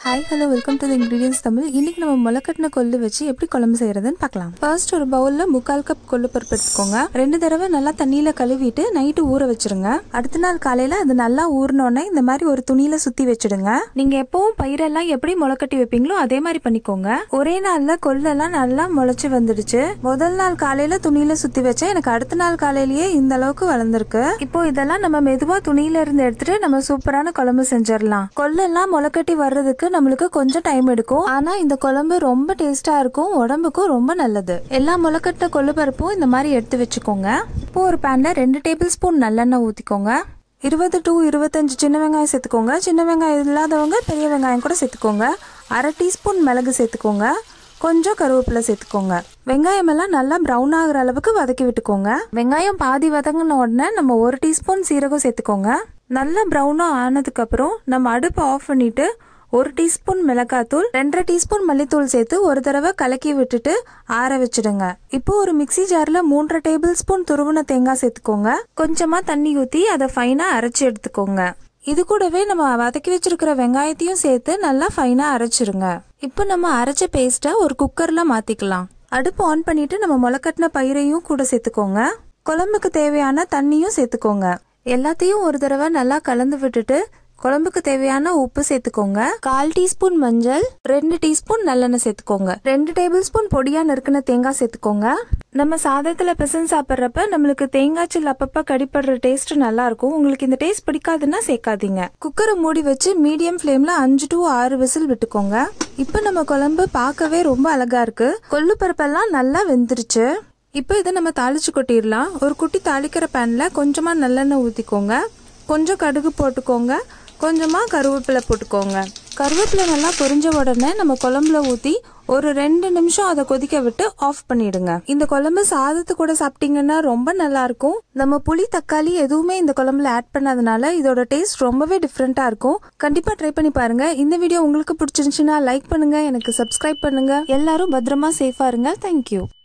hi hello welcome to the ingredients Tamil இன்னைக்கு நம்ம முளைக்கட்டின கொள்ளு வச்சு எப்படி குழம்பு செய்யறதுன்னு பார்க்கலாம் ஃபர்ஸ்ட் ஒரு பவுல்ல முக்கால் கப் கொள்ளு பருப்பு எடுத்துக்கோங்க ரெண்டு தடவை நல்லா தண்ணியில கழுவிட்டு நைட்டு ஊற வச்சிருங்க அடுத்த நாள் காலையில அது நல்லா ஊறினோடனே இந்த மாதிரி ஒரு துணியில சுத்தி வச்சிடுங்க நீங்க எப்பவும் பயிரெல்லாம் எப்படி முளைக்கட்டி வைப்பீங்களோ அதே மாதிரி பண்ணிக்கோங்க ஒரே நாள்ல கொள்ளெல்லாம் நல்லா முளைச்சு வந்துடுச்சு முதல் நாள் காலையில துணியில சுத்தி வச்சா எனக்கு அடுத்த நாள் காலையிலேயே இந்த அளவுக்கு வளர்ந்துருக்கு இப்போ இதெல்லாம் நம்ம மெதுவா துணியில இருந்து எடுத்துட்டு நம்ம சூப்பரான குழம்பு செஞ்சிடலாம் கொள்ளெல்லாம் முளைக்கட்டி வர்றதுக்கு நம்மளுக்கு கொஞ்சம் டைம் எடுக்கும் ஆனா இந்த குழம்பு ரொம்ப டேஸ்டா இருக்கும் உடம்புக்கும் ரொம்ப நல்லது எல்லா முளைக்கட்டின கொள்ளு பருப்பும் இந்த மாதிரி எடுத்து வச்சுக்கோங்க இப்போ ஒரு பேன்ல ரெண்டு டேபிள் ஸ்பூன் நல்லெண்ணெய் ஊத்திக்கோங்க இருபது டு இருபத்தஞ்சு சின்ன வெங்காயம் சேர்த்துக்கோங்க சின்ன வெங்காயம் இல்லாதவங்க பெரிய வெங்காயம் கூட சேர்த்துக்கோங்க அரை டீஸ்பூன் மிளகு சேர்த்துக்கோங்க கொஞ்சம் கருவேப்பிலை சேர்த்துக்கோங்க வெங்காயம் எல்லாம் நல்லா ப்ரௌன் ஆகுற அளவுக்கு வதக்கி விட்டுக்கோங்க வெங்காயம் பாதி வதங்கின உடனே நம்ம ஒரு டீஸ்பூன் சீரகம் சேர்த்துக்கோங்க நல்லா ப்ரௌனா ஆனதுக்கு அப்புறம் நம்ம அடுப்பை ஆஃப் பண்ணிட்டு ஒரு டீஸ்பூன் மிளகாத்தூள் ரெண்டரை டீஸ்பூன் மல்லித்தூள் சேர்த்து ஒரு தடவை கலக்கி விட்டுட்டு ஆற வச்சிடுங்க இப்போ ஒரு மிக்ஸி ஜார்ல மூன்றரை டேபிள் ஸ்பூன் துருவன தேங்காய் சேர்த்துக்கோங்க கொஞ்சமா தண்ணி ஊத்தி அதை ஃபைனா அரைச்சு எடுத்துக்கோங்க இது கூடவே நம்ம வதக்கி வச்சிருக்கிற வெங்காயத்தையும் சேர்த்து நல்லா ஃபைனா அரைச்சிருங்க இப்போ நம்ம அரைச்ச பேஸ்ட்டை ஒரு குக்கர்ல மாத்திக்கலாம் அடுப்பு ஆன் பண்ணிட்டு நம்ம முளைக்கட்டின பயிரையும் கூட சேர்த்துக்கோங்க குழம்புக்கு தேவையான தண்ணியும் சேர்த்துக்கோங்க எல்லாத்தையும் ஒரு தடவை நல்லா கலந்து விட்டுட்டு குழம்புக்கு தேவையான உப்பு சேர்த்துக்கோங்க கால் டீஸ்பூன் மஞ்சள் ரெண்டு டீஸ்பூன் நல்லெண்ணெய் சேர்த்துக்கோங்க ரெண்டு டேபிள் ஸ்பூன் பொடியா நறுக்கின தேங்காய் சேர்த்துக்கோங்க நம்ம சாதத்துல பிசைஞ்சு சாப்பிட்றப்ப நம்மளுக்கு தேங்காய் சில் அப்பப்ப கடிப்படுற டேஸ்ட் நல்லா இருக்கும் உங்களுக்கு இந்த டேஸ்ட் பிடிக்காதுன்னா சேர்க்காதீங்க குக்கரை மூடி வச்சு மீடியம் ஃப்ளேம்ல அஞ்சு டு ஆறு விசில் விட்டுக்கோங்க இப்போ நம்ம குழம்பு பார்க்கவே ரொம்ப அழகா இருக்கு கொள்ளு பருப்பெல்லாம் நல்லா வெந்துருச்சு இப்போ இதை நம்ம தாளிச்சு கொட்டிடலாம் ஒரு குட்டி தாளிக்கிற பேன்ல கொஞ்சமா நல்லெண்ணெய் ஊத்திக்கோங்க கொஞ்சம் கடுகு போட்டுக்கோங்க கொஞ்சமா கருவேப்பிலை போட்டுக்கோங்க கருவேப்பிலை நல்லா பொரிஞ்ச உடனே நம்ம குழம்புல ஊத்தி ஒரு ரெண்டு நிமிஷம் அதை கொதிக்க விட்டு ஆஃப் பண்ணிடுங்க இந்த குழம்பு சாதத்து கூட சாப்பிட்டீங்கன்னா ரொம்ப நல்லா இருக்கும் நம்ம புளி தக்காளி எதுவுமே இந்த குழம்புல ஆட் பண்ணாதனால இதோட டேஸ்ட் ரொம்பவே டிஃப்ரெண்டா இருக்கும் கண்டிப்பா ட்ரை பண்ணி பாருங்க இந்த வீடியோ உங்களுக்கு பிடிச்சிருந்துச்சுன்னா லைக் பண்ணுங்க எனக்கு சப்ஸ்கிரைப் பண்ணுங்க எல்லாரும் பத்திரமா சேஃபா இருங்க தேங்க்யூ